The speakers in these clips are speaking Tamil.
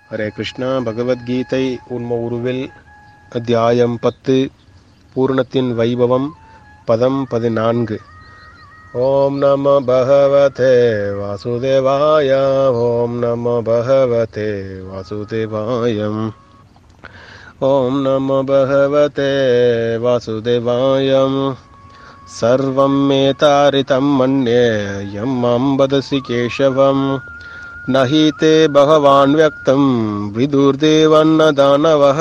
ஹரே கிருஷ்ணா பகவத்கீதை உண்ம உருவில் அத்தியாயம் பத்து பூர்ணத்தின் வைபவம் பதம் பதினான்கு ஓம் நம பகவதே வாசுதேவாய ஓம் நம பகவதே வாசுதேவாயம் ஓம் நம பகவதே வாசுதேவாயம் சர்வம் மே தாரிதம் மன்யே யம் அம்பதசி கேசவம் न हि ते भगवान् व्यक्तं विदुर्देवन्न दानवः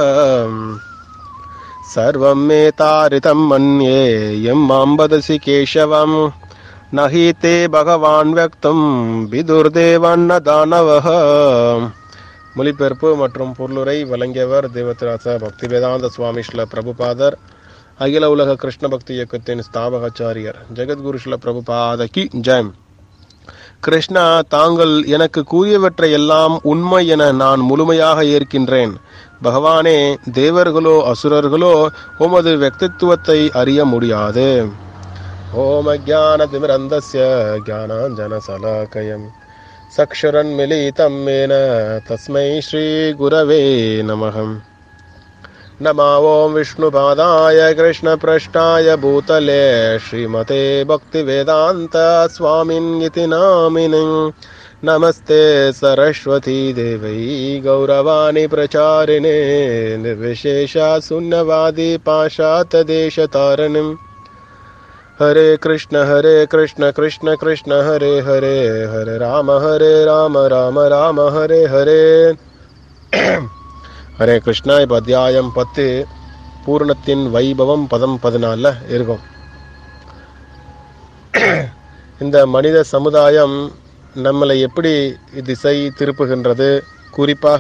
सर्वं मे तारितं मन्ये यं मां वदसि केशवं न हि ते भगवान् व्यक्तं விதுர்தேவன்ன தானவः மொழிபெயர்ப்பு மற்றும் பொருளுரை வழங்கியவர் தேவத்ராச பக்தி வேதாந்த சுவாமி ஸ்ல பிரபுபாதர் அகில உலக கிருஷ்ண பக்தி இயக்கத்தின் ஸ்தாபகாச்சாரியர் ஜெகத்குரு ஸ்ல பிரபுபாத கி ஜெயம் கிருஷ்ணா தாங்கள் எனக்கு கூறியவற்றை எல்லாம் உண்மை என நான் முழுமையாக ஏற்கின்றேன் பகவானே தேவர்களோ அசுரர்களோ உமது व्यक्तित्वத்தை அறிய முடியாது ஓம் அஜானதிமிரந்தஸ்ய ஜானாஞ்சனசலாக்கயம் சக்ஷுரன்மிலிதம் மேன தஸ்மை ஸ்ரீ குரவே நமகம் नमा ॐ विष्णुपादाय कृष्णपृष्ठाय भूतले श्रीमते भक्तिवेदान्त स्वामिन् इति नामिनि नमस्ते सरस्वती देवै गौरवाणि प्रचारिणे निर्विशेषा शून्यवादी पाशातदेशतारिणिम् हरे कृष्ण हरे कृष्ण कृष्ण कृष्ण हरे हरे हरे राम हरे राम राम राम हरे हरे ஹரே கிருஷ்ணா இப்போ அத்தியாயம் பத்து பூர்ணத்தின் வைபவம் பதம் பதினாலில் இருக்கும் இந்த மனித சமுதாயம் நம்மளை எப்படி திசை திருப்புகின்றது குறிப்பாக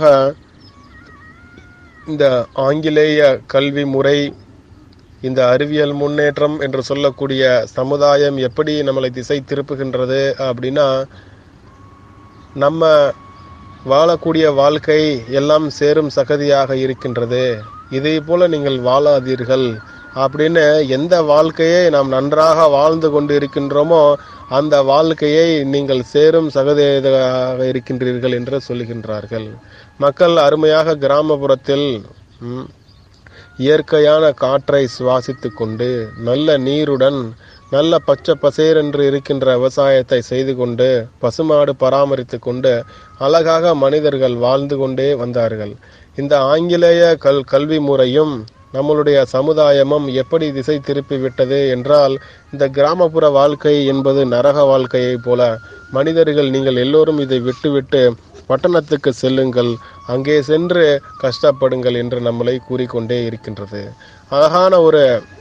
இந்த ஆங்கிலேய கல்வி முறை இந்த அறிவியல் முன்னேற்றம் என்று சொல்லக்கூடிய சமுதாயம் எப்படி நம்மளை திசை திருப்புகின்றது அப்படின்னா நம்ம வாழக்கூடிய வாழ்க்கை எல்லாம் சேரும் சகதியாக இருக்கின்றது இதே போல நீங்கள் வாழாதீர்கள் அப்படின்னு எந்த வாழ்க்கையை நாம் நன்றாக வாழ்ந்து கொண்டு இருக்கின்றோமோ அந்த வாழ்க்கையை நீங்கள் சேரும் சகதியாக இருக்கின்றீர்கள் என்று சொல்லுகின்றார்கள் மக்கள் அருமையாக கிராமப்புறத்தில் ம், இயற்கையான காற்றை சுவாசித்து கொண்டு நல்ல நீருடன் நல்ல பச்சை பசேரென்று இருக்கின்ற விவசாயத்தை செய்து கொண்டு பசுமாடு பராமரித்து கொண்டு அழகாக மனிதர்கள் வாழ்ந்து கொண்டே வந்தார்கள் இந்த ஆங்கிலேய கல் கல்வி முறையும் நம்மளுடைய சமுதாயமும் எப்படி திசை திருப்பி விட்டது என்றால் இந்த கிராமப்புற வாழ்க்கை என்பது நரக வாழ்க்கையைப் போல மனிதர்கள் நீங்கள் எல்லோரும் இதை விட்டுவிட்டு பட்டணத்துக்கு செல்லுங்கள் அங்கே சென்று கஷ்டப்படுங்கள் என்று நம்மளை கூறிக்கொண்டே இருக்கின்றது அழகான ஒரு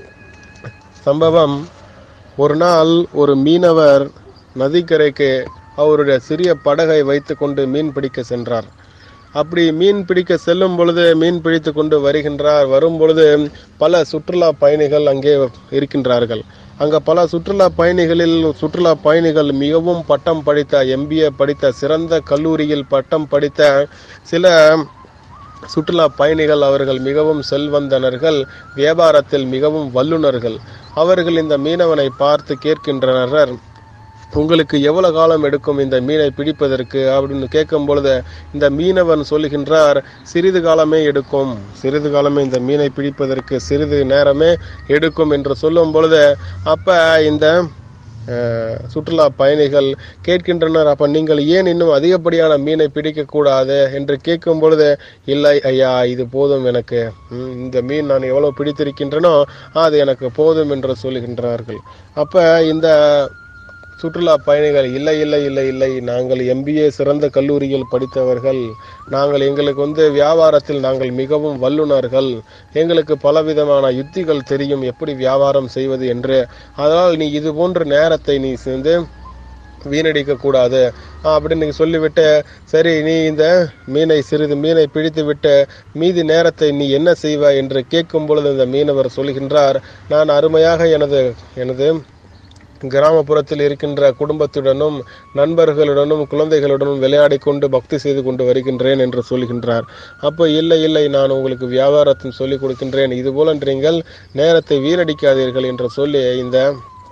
சம்பவம் ஒரு நாள் ஒரு மீனவர் நதிக்கரைக்கு அவருடைய சிறிய படகை வைத்துக்கொண்டு மீன் பிடிக்க சென்றார் அப்படி மீன் பிடிக்க செல்லும் பொழுது மீன் பிடித்து கொண்டு வருகின்றார் வரும் பொழுது பல சுற்றுலா பயணிகள் அங்கே இருக்கின்றார்கள் அங்க பல சுற்றுலா பயணிகளில் சுற்றுலா பயணிகள் மிகவும் பட்டம் படித்த எம்பிஏ படித்த சிறந்த கல்லூரியில் பட்டம் படித்த சில சுற்றுலா பயணிகள் அவர்கள் மிகவும் செல்வந்தனர்கள் வியாபாரத்தில் மிகவும் வல்லுனர்கள் அவர்கள் இந்த மீனவனை பார்த்து கேட்கின்றனர் உங்களுக்கு எவ்வளவு காலம் எடுக்கும் இந்த மீனை பிடிப்பதற்கு அப்படின்னு கேட்கும் பொழுது இந்த மீனவன் சொல்லுகின்றார் சிறிது காலமே எடுக்கும் சிறிது காலமே இந்த மீனை பிடிப்பதற்கு சிறிது நேரமே எடுக்கும் என்று சொல்லும் பொழுது அப்ப இந்த அஹ், சுற்றுலா பயணிகள் கேட்கின்றனர் அப்ப நீங்கள் ஏன் இன்னும் அதிகப்படியான மீனை பிடிக்க கூடாது என்று கேட்கும் பொழுது இல்லை ஐயா இது போதும் எனக்கு ம், இந்த மீன் நான் எவ்வளவு பிடித்திருக்கின்றனோ அது எனக்கு போதும் என்று சொல்லுகின்றார்கள் அப்ப இந்த சுற்றுலா பயணிகள் இல்லை இல்லை இல்லை இல்லை நாங்கள் எம்பிஏ சிறந்த கல்லூரியில் படித்தவர்கள் நாங்கள் எங்களுக்கு வந்து வியாபாரத்தில் நாங்கள் மிகவும் வல்லுனர்கள் எங்களுக்கு பலவிதமான யுத்திகள் தெரியும் எப்படி வியாபாரம் செய்வது என்று அதனால் நீ இது போன்ற நேரத்தை நீ சேர்ந்து வீணடிக்க கூடாது அப்படின்னு நீங்க சொல்லிவிட்டு சரி நீ இந்த மீனை சிறிது மீனை பிடித்து விட்டு மீதி நேரத்தை நீ என்ன செய்வாய் என்று கேட்கும் பொழுது இந்த மீனவர் சொல்கின்றார் நான் அருமையாக எனது எனது கிராமப்புறத்தில் இருக்கின்ற குடும்பத்துடனும் நண்பர்களுடனும் குழந்தைகளுடனும் விளையாடி கொண்டு பக்தி செய்து கொண்டு வருகின்றேன் என்று சொல்கின்றார் அப்போ இல்லை இல்லை நான் உங்களுக்கு வியாபாரத்தின் சொல்லிக் கொடுக்கின்றேன் இது போல நீங்கள் நேரத்தை வீணடிக்காதீர்கள் என்று சொல்லி இந்த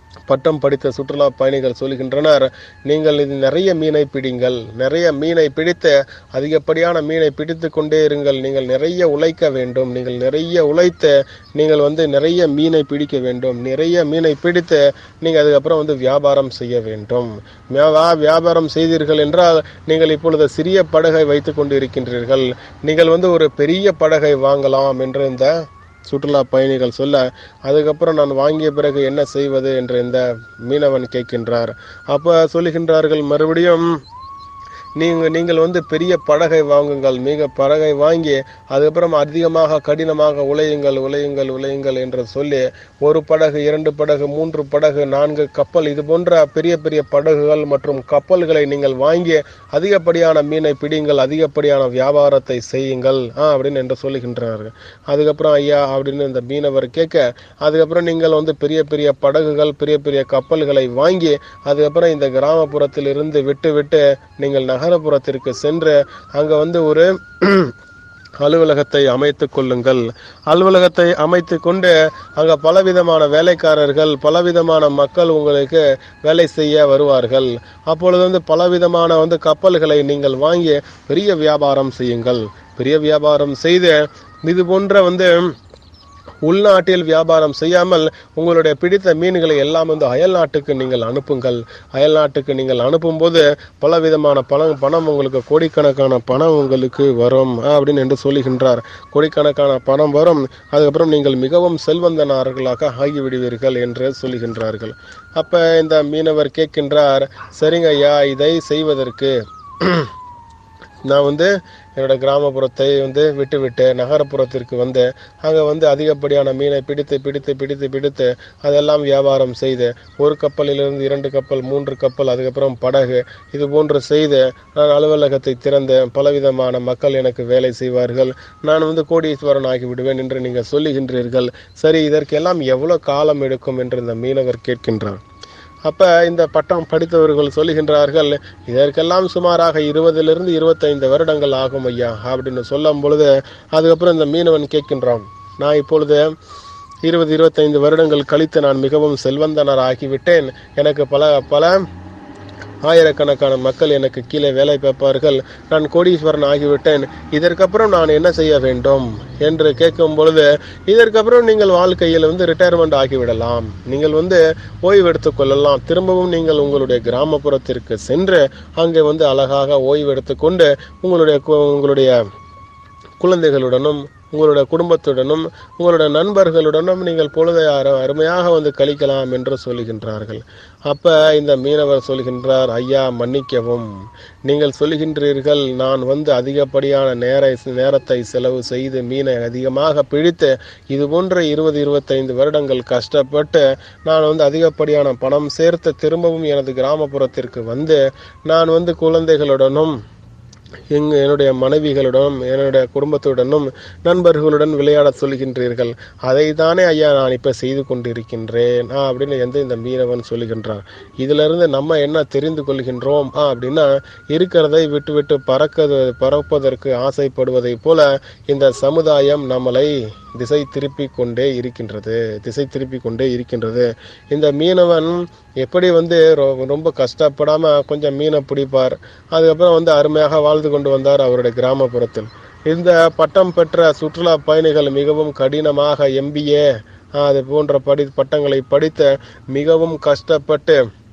பட்டம் படித்த சுற்றுலா பயணிகள் சொல்கின்றனர் நீங்கள் இது நிறைய மீனை பிடிங்கள் நிறைய மீனை பிடித்து அதிகப்படியான மீனை பிடித்து கொண்டே இருங்கள் நீங்கள் நிறைய உழைக்க வேண்டும் நீங்கள் நிறைய உழைத்து நீங்கள் வந்து நிறைய மீனை பிடிக்க வேண்டும் நிறைய மீனை பிடித்து நீங்கள் அதுக்கப்புறம் வந்து வியாபாரம் செய்ய வேண்டும் வியா- வியாபாரம் செய்தீர்கள் என்றால் நீங்கள் இப்பொழுது சிறிய படகை வைத்துக் கொண்டு இருக்கின்றீர்கள் நீங்கள் வந்து ஒரு பெரிய படகை வாங்கலாம் என்று இந்த சுற்றுலா பயணிகள் சொல்ல அதுக்கப்புறம் நான் வாங்கிய பிறகு என்ன செய்வது என்று இந்த மீனவன் கேட்கின்றார் அப்ப சொல்லுகின்றார்கள் மறுபடியும் நீங்க நீங்கள் வந்து பெரிய படகை வாங்குங்கள் மிக படகை வாங்கி அதுக்கப்புறம் அதிகமாக கடினமாக உழையுங்கள் உழையுங்கள் உழையுங்கள் என்று சொல்லி ஒரு படகு இரண்டு படகு மூன்று படகு நான்கு கப்பல் இது போன்ற பெரிய பெரிய படகுகள் மற்றும் கப்பல்களை நீங்கள் வாங்கி அதிகப்படியான மீனை பிடிங்கள் அதிகப்படியான வியாபாரத்தை செய்யுங்கள் ஆ அப்படின்னு என்று சொல்லுகின்றார்கள் அதுக்கப்புறம் ஐயா அப்படின்னு இந்த மீனவர் கேட்க அதுக்கப்புறம் நீங்கள் வந்து பெரிய பெரிய படகுகள் பெரிய பெரிய கப்பல்களை வாங்கி அதுக்கப்புறம் இந்த கிராமப்புறத்தில் இருந்து விட்டு விட்டு நீங்கள் நகரப்புறத்திற்கு சென்று அங்க வந்து ஒரு அலுவலகத்தை அமைத்துக் கொள்ளுங்கள் அலுவலகத்தை அமைத்து கொண்டு அங்க பலவிதமான வேலைக்காரர்கள் பலவிதமான மக்கள் உங்களுக்கு வேலை செய்ய வருவார்கள் அப்பொழுது வந்து பலவிதமான வந்து கப்பல்களை நீங்கள் வாங்கி பெரிய வியாபாரம் செய்யுங்கள் பெரிய வியாபாரம் செய்து இது போன்ற வந்து உள்நாட்டில் வியாபாரம் செய்யாமல் உங்களுடைய பிடித்த மீன்களை எல்லாம் வந்து அயல் நாட்டுக்கு நீங்கள் அனுப்புங்கள் அயல் நாட்டுக்கு நீங்கள் அனுப்பும்போது பல விதமான பணம் பணம் உங்களுக்கு கோடிக்கணக்கான பணம் உங்களுக்கு வரும் ஆ, அப்படின்னு என்று சொல்லுகின்றார் கோடிக்கணக்கான பணம் வரும் அதுக்கப்புறம் நீங்கள் மிகவும் செல்வந்தனார்களாக ஆகிவிடுவீர்கள் என்று சொல்லுகின்றார்கள் அப்ப இந்த மீனவர் கேட்கின்றார் சரிங்க ஐயா இதை செய்வதற்கு நான் வந்து என்னோட கிராமப்புறத்தை வந்து விட்டு விட்டு நகரப்புறத்திற்கு வந்து அங்கே வந்து அதிகப்படியான மீனை பிடித்து பிடித்து பிடித்து பிடித்து அதெல்லாம் வியாபாரம் செய்து ஒரு கப்பலிலிருந்து இரண்டு கப்பல் மூன்று கப்பல் அதுக்கப்புறம் படகு இது போன்று செய்து நான் அலுவலகத்தை திறந்து பலவிதமான மக்கள் எனக்கு வேலை செய்வார்கள் நான் வந்து கோடீஸ்வரன் ஆகி விடுவேன் என்று நீங்கள் சொல்லுகின்றீர்கள் சரி இதற்கெல்லாம் எவ்வளவு காலம் எடுக்கும் என்று இந்த மீனவர் கேட்கின்றார் அப்ப இந்த பட்டம் படித்தவர்கள் சொல்லுகின்றார்கள் இதற்கெல்லாம் சுமாராக இருபதிலிருந்து இருபத்தைந்து வருடங்கள் ஆகும் ஐயா அப்படின்னு சொல்லும் பொழுது அதுக்கப்புறம் இந்த மீனவன் கேட்கின்றான் நான் இப்பொழுது இருபது இருபத்தைந்து வருடங்கள் கழித்து நான் மிகவும் செல்வந்தனர் ஆகிவிட்டேன் எனக்கு பல பல ஆயிரக்கணக்கான மக்கள் எனக்கு கீழே வேலை பார்ப்பார்கள் நான் கோடீஸ்வரன் ஆகிவிட்டேன் இதற்கப்புறம் நான் என்ன செய்ய வேண்டும் என்று கேட்கும் பொழுது இதற்கப்புறம் நீங்கள் வாழ்க்கையில் வந்து ரிட்டையர்மெண்ட் ஆகிவிடலாம் நீங்கள் வந்து ஓய்வு எடுத்துக் கொள்ளலாம் திரும்பவும் நீங்கள் உங்களுடைய கிராமப்புறத்திற்கு சென்று அங்கே வந்து அழகாக ஓய்வு எடுத்துக்கொண்டு உங்களுடைய கு- உங்களுடைய குழந்தைகளுடனும் உங்களுடைய குடும்பத்துடனும் உங்களுடைய நண்பர்களுடனும் நீங்கள் பொழுதை அரு- அருமையாக வந்து கழிக்கலாம் என்று சொல்லுகின்றார்கள் அப்ப இந்த மீனவர் சொல்கின்றார் ஐயா மன்னிக்கவும் நீங்கள் சொல்லுகின்றீர்கள் நான் வந்து அதிகப்படியான நேர நேரத்தை செலவு செய்து மீனை அதிகமாக பிடித்து இது போன்ற இருபது இருபத்தைந்து வருடங்கள் கஷ்டப்பட்டு நான் வந்து அதிகப்படியான பணம் சேர்த்து திரும்பவும் எனது கிராமப்புறத்திற்கு வந்து நான் வந்து குழந்தைகளுடனும் எங்க என்னுடைய மனைவிகளுடனும் என்னுடைய குடும்பத்துடனும் நண்பர்களுடன் விளையாடச் சொல்கின்றீர்கள் அதை தானே ஐயா நான் இப்ப செய்து கொண்டிருக்கின்றேன் ஆ, அப்படின்னு எந்த இந்த மீனவன் சொல்லுகின்றான் இதுல இருந்து நம்ம என்ன தெரிந்து கொள்கின்றோம் ஆ, அப்படின்னா இருக்கிறதை விட்டு விட்டு பறக்க பறப்பதற்கு ஆசைப்படுவதை போல இந்த சமுதாயம் நம்மளை திசை திருப்பி கொண்டே இருக்கின்றது திசை திருப்பி கொண்டே இருக்கின்றது இந்த மீனவன் எப்படி வந்து ரொ- ரொம்ப கஷ்டப்படாம கொஞ்சம் மீனை பிடிப்பார் அதுக்கப்புறம் வந்து அருமையாக வாழ்ந்து கொண்டு வந்தார் அவருடைய கிராமப்புறத்தில் இந்த பட்டம் பெற்ற சுற்றுலா பயணிகள் மிகவும் கடினமாக எம்பிஏ அது போன்ற படி பட்டங்களை படித்த மிகவும் கஷ்டப்பட்டு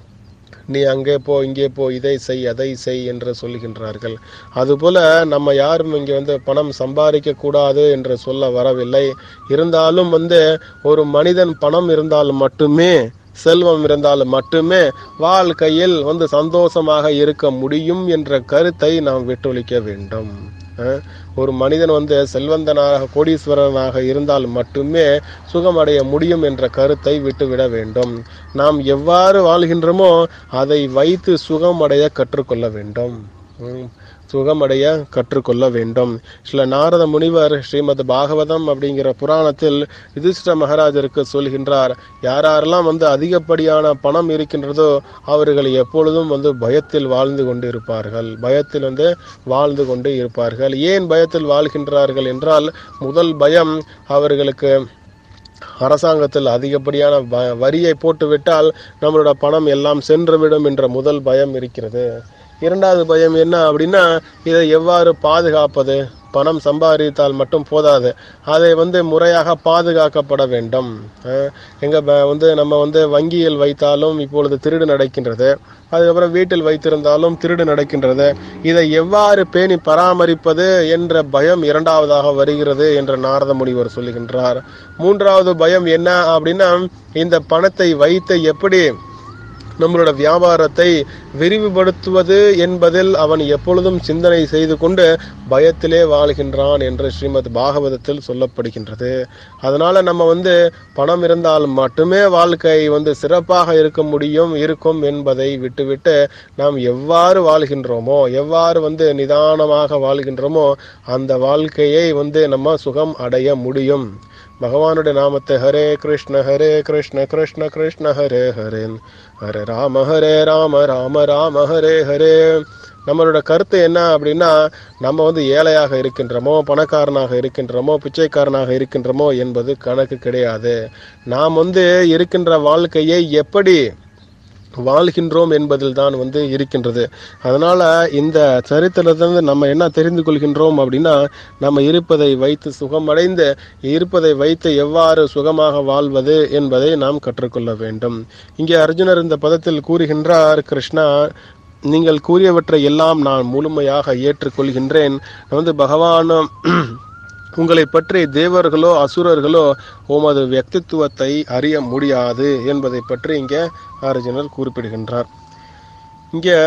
நீ அங்கே போ இங்கே போ இதை செய் அதை செய் என்று சொல்லுகின்றார்கள் அதுபோல நம்ம யாரும் இங்கே வந்து பணம் சம்பாதிக்க கூடாது என்று சொல்ல வரவில்லை இருந்தாலும் வந்து ஒரு மனிதன் பணம் இருந்தால் மட்டுமே செல்வம் இருந்தால் மட்டுமே வாழ்க்கையில் வந்து சந்தோஷமாக இருக்க முடியும் என்ற கருத்தை நாம் விட்டொழிக்க வேண்டும் அஹ், ஒரு மனிதன் வந்து செல்வந்தனாக கோடீஸ்வரனாக இருந்தால் மட்டுமே சுகமடைய முடியும் என்ற கருத்தை விட்டுவிட வேண்டும் நாம் எவ்வாறு வாழ்கின்றோமோ அதை வைத்து சுகமடைய கற்றுக்கொள்ள வேண்டும் உம், சுகமடைய கற்றுக்கொள்ள வேண்டும் சில நாரத முனிவர் ஸ்ரீமத் பாகவதம் அப்படிங்கிற புராணத்தில் யுதிஷ்ட மகாராஜருக்கு சொல்கின்றார் யாரெல்லாம் வந்து அதிகப்படியான பணம் இருக்கின்றதோ அவர்கள் எப்பொழுதும் வந்து பயத்தில் வாழ்ந்து கொண்டு இருப்பார்கள் பயத்தில் வந்து வாழ்ந்து கொண்டு இருப்பார்கள் ஏன் பயத்தில் வாழ்கின்றார்கள் என்றால் முதல் பயம் அவர்களுக்கு அரசாங்கத்தில் அதிகப்படியான வ- வரியை போட்டுவிட்டால் நம்மளோட பணம் எல்லாம் சென்றுவிடும் என்ற முதல் பயம் இருக்கிறது இரண்டாவது பயம் என்ன அப்படின்னா இதை எவ்வாறு பாதுகாப்பது பணம் சம்பாதித்தால் மட்டும் போதாது அதை வந்து முறையாக பாதுகாக்கப்பட வேண்டும் அஹ் எங்க ப- வந்து நம்ம வந்து வங்கியில் வைத்தாலும் இப்பொழுது திருடு நடக்கின்றது அதுக்கப்புறம் வீட்டில் வைத்திருந்தாலும் திருடு நடக்கின்றது இதை எவ்வாறு பேணி பராமரிப்பது என்ற பயம் இரண்டாவதாக வருகிறது என்று நாரத முனிவர் சொல்லுகின்றார் மூன்றாவது பயம் என்ன அப்படின்னா இந்த பணத்தை வைத்து எப்படி நம்மளோட வியாபாரத்தை விரிவுபடுத்துவது என்பதில் அவன் எப்பொழுதும் சிந்தனை செய்து கொண்டு பயத்திலே வாழ்கின்றான் என்று ஸ்ரீமத் பாகவதத்தில் சொல்லப்படுகின்றது அதனால நம்ம வந்து பணம் இருந்தால் மட்டுமே வாழ்க்கை வந்து சிறப்பாக இருக்க முடியும் இருக்கும் என்பதை விட்டுவிட்டு நாம் எவ்வாறு வாழ்கின்றோமோ எவ்வாறு வந்து நிதானமாக வாழ்கின்றோமோ அந்த வாழ்க்கையை வந்து நம்ம சுகம் அடைய முடியும் பகவானுடைய நாமத்தை ஹரே கிருஷ்ண ஹரே கிருஷ்ண கிருஷ்ண கிருஷ்ண ஹரே ஹரே ஹரே ராம ஹரே ராம ராம ராம ஹரே ஹரே நம்மளோட கருத்து என்ன அப்படின்னா நம்ம வந்து ஏழையாக இருக்கின்றோமோ பணக்காரனாக இருக்கின்றோமோ பிச்சைக்காரனாக இருக்கின்றோமோ என்பது கணக்கு கிடையாது நாம் வந்து இருக்கின்ற வாழ்க்கையை எப்படி வாழ்கின்றோம் என்பதில் தான் வந்து இருக்கின்றது அதனால இந்த சரித்திரத்திலிருந்து நம்ம என்ன தெரிந்து கொள்கின்றோம் அப்படின்னா நம்ம இருப்பதை வைத்து சுகமடைந்து இருப்பதை வைத்து எவ்வாறு சுகமாக வாழ்வது என்பதை நாம் கற்றுக்கொள்ள வேண்டும் இங்கே அர்ஜுனர் இந்த பதத்தில் கூறுகின்றார் கிருஷ்ணா நீங்கள் கூறியவற்றை எல்லாம் நான் முழுமையாக ஏற்றுக்கொள்கின்றேன் வந்து பகவானும் உங்களை பற்றி தேவர்களோ அசுரர்களோ உமது வியக்தித்துவத்தை அறிய முடியாது என்பதை பற்றி இங்கே அர்ஜுனர் குறிப்பிடுகின்றார் இங்கே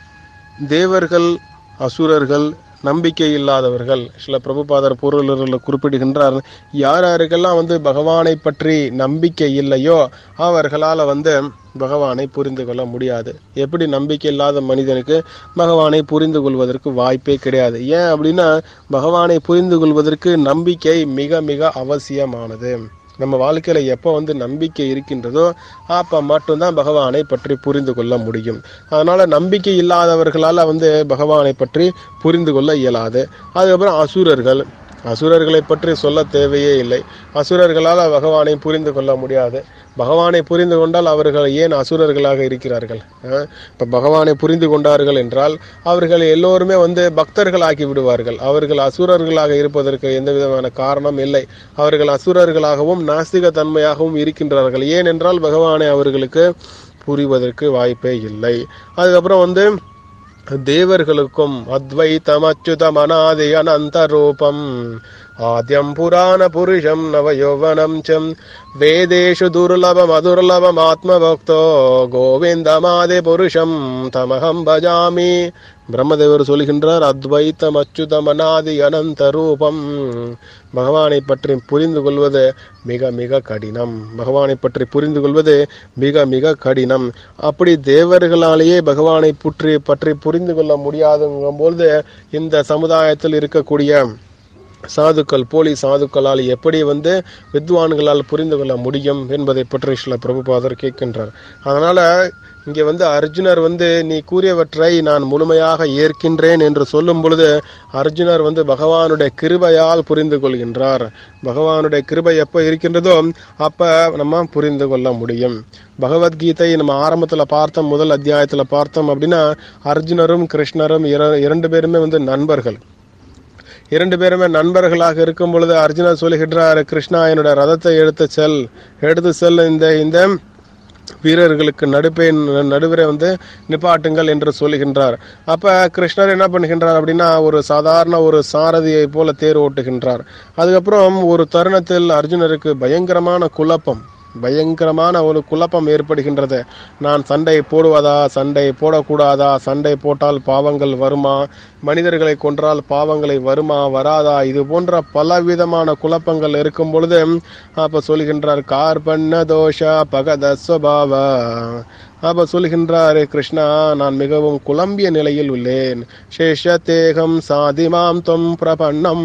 தேவர்கள் அசுரர்கள் நம்பிக்கை இல்லாதவர்கள் சில பிரபுபாதர் பொருளில் குறிப்பிடுகின்றார் யார் யாருக்கெல்லாம் வந்து பகவானை பற்றி நம்பிக்கை இல்லையோ அவர்களால் வந்து பகவானை புரிந்து கொள்ள முடியாது எப்படி நம்பிக்கை இல்லாத மனிதனுக்கு பகவானை புரிந்து கொள்வதற்கு வாய்ப்பே கிடையாது ஏன் அப்படின்னா பகவானை புரிந்து கொள்வதற்கு நம்பிக்கை மிக மிக அவசியமானது நம்ம வாழ்க்கையில எப்போ வந்து நம்பிக்கை இருக்கின்றதோ அப்ப மட்டும்தான் பகவானை பற்றி புரிந்து கொள்ள முடியும் அதனால நம்பிக்கை இல்லாதவர்களால வந்து பகவானை பற்றி புரிந்து கொள்ள இயலாது அதுக்கப்புறம் அசுரர்கள் அசுரர்களை பற்றி சொல்ல தேவையே இல்லை அசுரர்களால் பகவானை புரிந்து கொள்ள முடியாது பகவானை புரிந்து கொண்டால் அவர்கள் ஏன் அசுரர்களாக இருக்கிறார்கள் அஹ் இப்ப பகவானை புரிந்து கொண்டார்கள் என்றால் அவர்கள் எல்லோருமே வந்து பக்தர்களாகி விடுவார்கள் அவர்கள் அசுரர்களாக இருப்பதற்கு எந்த விதமான காரணம் இல்லை அவர்கள் அசுரர்களாகவும் நாஸ்திக தன்மையாகவும் இருக்கின்றார்கள் ஏனென்றால் பகவானை அவர்களுக்கு புரிவதற்கு வாய்ப்பே இல்லை அதுக்கப்புறம் வந்து தேவர்களுக்கும் அத்வைத்தம் அச்சுதம் அநாதி அனந்த ரூபம் ஆத்யம் புராண புருஷம் நவயௌவனம் சம் வேதேஷு துர்லபம் அதுர்லபம் ஆத்மபக்தோ கோவிந்தமாதி புருஷம் தமகம் பஜாமி பிரம்மதேவர் சொல்கின்றார் அத்வைத்தம் அச்சுதம் அநாதி அனந்த ரூபம் பகவானை பற்றி புரிந்து கொள்வது மிக மிக கடினம் பகவானை பற்றி புரிந்து கொள்வது மிக மிக கடினம் அப்படி தேவர்களாலேயே பகவானை பற்றி பற்றி புரிந்து கொள்ள முடியாதுங்கும்போது இந்த சமுதாயத்தில் இருக்கக்கூடிய சாதுக்கள் போலி சாதுக்களால் எப்படி வந்து வித்வான்களால் புரிந்து கொள்ள முடியும் என்பதை பற்றி சில பிரபுபாதர் கேட்கின்றார் அதனால இங்கே வந்து அர்ஜுனர் வந்து நீ கூறியவற்றை நான் முழுமையாக ஏற்கின்றேன் என்று சொல்லும் பொழுது அர்ஜுனர் வந்து பகவானுடைய கிருபையால் புரிந்து கொள்கின்றார் பகவானுடைய கிருபை எப்போ இருக்கின்றதோ அப்போ நம்ம புரிந்து கொள்ள முடியும் பகவத்கீதை நம்ம ஆரம்பத்தில் பார்த்தோம் முதல் அத்தியாயத்தில் பார்த்தோம் அப்படின்னா அர்ஜுனரும் கிருஷ்ணரும் இர- இரண்டு பேருமே வந்து நண்பர்கள் இரண்டு பேருமே நண்பர்களாக இருக்கும் பொழுது அர்ஜுனர் சொல்லுகின்றார் கிருஷ்ணா என்னோட ரதத்தை எடுத்து செல் எடுத்து செல் இந்த இந்த வீரர்களுக்கு நடுப்பே நடுவரை வந்து நிப்பாட்டுங்கள் என்று சொல்லுகின்றார் அப்ப கிருஷ்ணர் என்ன பண்ணுகின்றார் அப்படின்னா ஒரு சாதாரண ஒரு சாரதியை போல தேர் ஓட்டுகின்றார் அதுக்கப்புறம் ஒரு தருணத்தில் அர்ஜுனருக்கு பயங்கரமான குழப்பம் பயங்கரமான ஒரு குழப்பம் ஏற்படுகின்றது நான் சண்டை போடுவதா சண்டை போடக்கூடாதா சண்டை போட்டால் பாவங்கள் வருமா மனிதர்களை கொன்றால் பாவங்களை வருமா வராதா இது போன்ற பலவிதமான குழப்பங்கள் இருக்கும் பொழுது அப்ப சொல்கின்றார் கார்பண்ண தோஷ பகத ஸ்வபாவ அப்ப சொல்கின்றார் கிருஷ்ணா நான் மிகவும் குழம்பிய நிலையில் உள்ளேன் சேஷ தேகம் சாதிமாம் தொம் பிரபன்னம்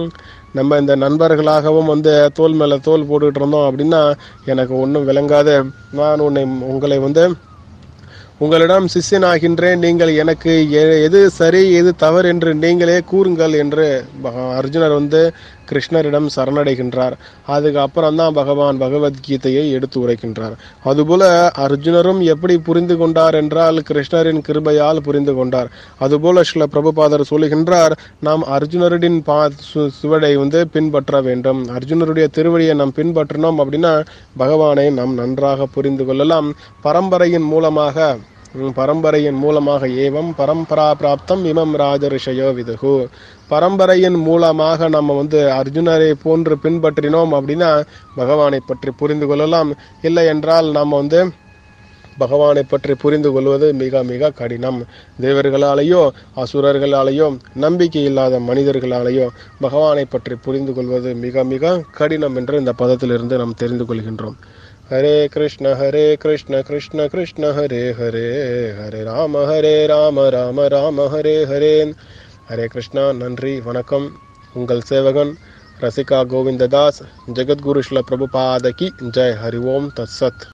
நம்ம இந்த நண்பர்களாகவும் வந்து தோல் மேல தோல் போட்டுக்கிட்டு இருந்தோம் அப்படின்னா எனக்கு ஒன்றும் விளங்காது நான் உன்னை உங்களை வந்து உங்களிடம் சிஷ்யனாகின்றேன் நீங்கள் எனக்கு எ- எது சரி எது தவறு என்று நீங்களே கூறுங்கள் என்று பக- அர்ஜுனர் வந்து கிருஷ்ணரிடம் சரணடைகின்றார் அதுக்கப்புறம் தான் பகவான் பகவத்கீதையை எடுத்து உரைக்கின்றார் அதுபோல அர்ஜுனரும் எப்படி புரிந்து கொண்டார் என்றால் கிருஷ்ணரின் கிருபையால் புரிந்து கொண்டார் அதுபோல சில பிரபுபாதர் சொல்லுகின்றார் நாம் அர்ஜுனரின் பா சு- சுவடை வந்து பின்பற்ற வேண்டும் அர்ஜுனருடைய திருவடியை நாம் பின்பற்றினோம் அப்படின்னா பகவானை நாம் நன்றாக புரிந்து கொள்ளலாம் பரம்பரையின் மூலமாக ம், பரம்பரையின் மூலமாக ஏவம் பரம்பரா பிராப்தம் இமம் ராஜ ரிஷயோ விதுகு பரம்பரையின் மூலமாக நம்ம வந்து அர்ஜுனரை போன்று பின்பற்றினோம் அப்படின்னா பகவானை பற்றி புரிந்து கொள்ளலாம் இல்லை என்றால் நம்ம வந்து பகவானை பற்றி புரிந்து கொள்வது மிக மிக கடினம் தேவர்களாலேயோ அசுரர்களாலேயோ நம்பிக்கை இல்லாத மனிதர்களாலேயோ பகவானை பற்றி புரிந்து கொள்வது மிக மிக கடினம் என்று இந்த பதத்திலிருந்து நாம் தெரிந்து கொள்கின்றோம் ஹரே கிருஷ்ண ஹரே கிருஷ்ண கிருஷ்ண கிருஷ்ண ஹரே ஹரே ஹரே ராம ஹரே ராம ராம ராம ஹரே ஹரே ஹரே கிருஷ்ணா நன்றி வணக்கம் உங்கள் சேவகன் ரசிகா கோவிந்ததாஸ் ஜெகத்குரு ஸ்ல பிரபுபாதகி ஜெய் ஹரி ஓம் தத்சத்